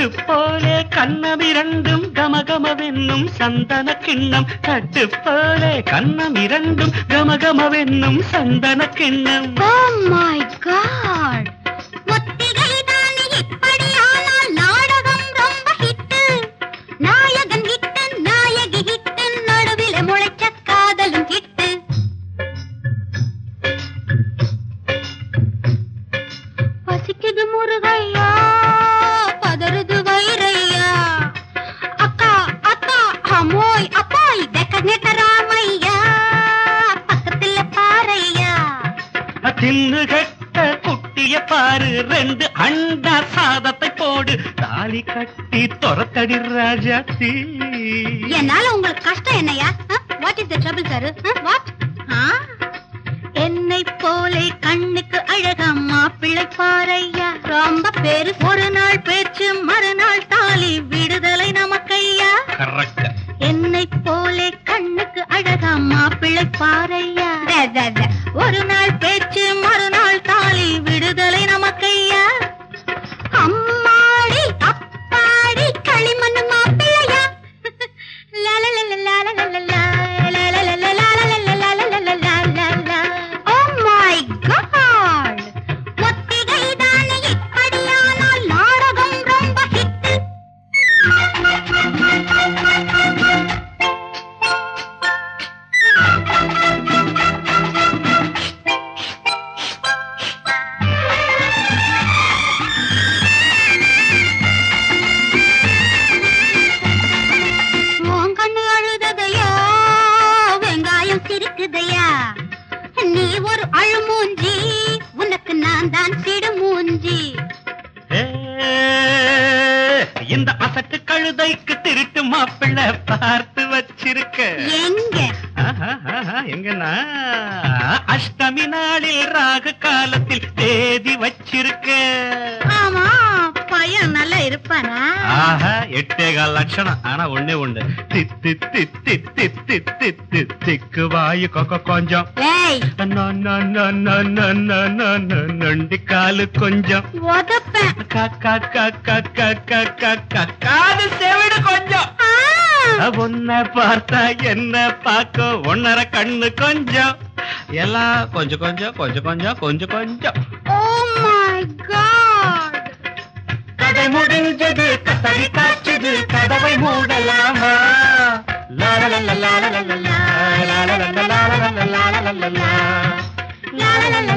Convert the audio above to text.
தட்டு போலே கண்ணம் இரண்டும் கமகமவென்னும் சந்தன கிண்ணம் தட்டு போலே கண்ணம் இரண்டும் கமகமவென்னும் சந்தன கிண்ணம் ஓ மை காட் ஒத்திகை தானே இப்படியானால் நாடகம் ரொம்ப ஹிட்டு நாயகன் ஹிட்டு நாயகி ஹிட்டு நடுவில முளைச்ச காதலும் ஹிட்டு பசிக்குது முருகையா பதறுது வைரையா அக்கா அக்கா அம்மோய் அப்பாய் வெக்கநெட்ட ராமையா பக்கத்துல பாறையா தின்னு கட்ட குட்டிய பாரு ரெண்டு அண்டா சாதத்தை போடு தாலி கட்டி துரத்தடி ராஜாத்தி என்னால உங்களுக்கு கஷ்டம் என்னையா what is the trouble sir what என்னை போலே கண்ணுக்கு அழகா மாப்பிள்ளை பாறையா ரொம்ப பேரு ஒரு நாள் பேச்சு மறுநாள் தாலி விடுதலை நமக்கையா கரெக்ட் என்னை போலே கண்ணுக்கு அழகா மாப்பிள்ளை பாறையா ஒரு நாள் பேச்சு மறுநாள் தாலி விடுதலை நமக்கையா அம்மாடி அப்பாடி களிமண் மாப்பிள்ளையா லாலலலலாலலலலா, லாலலலலாலலலலலலலலலலலா. Oh my God! ஒத்திகைதானே இப்படியானால் நாடகம் ரொம்ப ஹிட் உன் கண்ணு அழுததையா வெங்காயம் சிரிக்குதையா நீ ஒரு அழுமூஞ்சி உனக்கு நான் தான் சிடுமூஞ்சி ஏ, இந்த அசட்டு கழுதைக்கு திருட்டு மாப்பிள்ளை பார்த்து வச்சிருக்க எங்க ஆஹா, ஆஹா, எங்கன்னா அஷ்டமி நாளில் ராகு காலத்தில் தேதி வச்சிருக்க ஆமா பையன் நல்லா இருப்பானா ஆஹா எட்டே கால் லட்சணம் ஆனா ஒண்ணே ஒண்ணு தித்து தித்து தித்து தித்து திக்கு வாயு கொக்க கொஞ்சம் ஏய் நொ, நொ, நொ, நொ, நொ, நொ, நொ, நொ, நொண்டி காலு கொஞ்சம் உதப்பேன் க, க, க, க, க, க, க, க, காது செவிடு கொஞ்சம் ஆ, உன்னை பார்த்தா என்ன பார்க்க ஒன்னரை கண்ணு கொஞ்சம் எல்லாம் கொஞ்சம் கொஞ்சம் கொஞ்சம் கொஞ்சம் கொஞ்சம் கொஞ்சம் oh my God கதை முடிஞ்சது கத்தரி காய்ச்சது கதவை மூடலாமா லாலலலலாலலலலா, லாலலலலாலலலலலலலா. லா, லா, லா,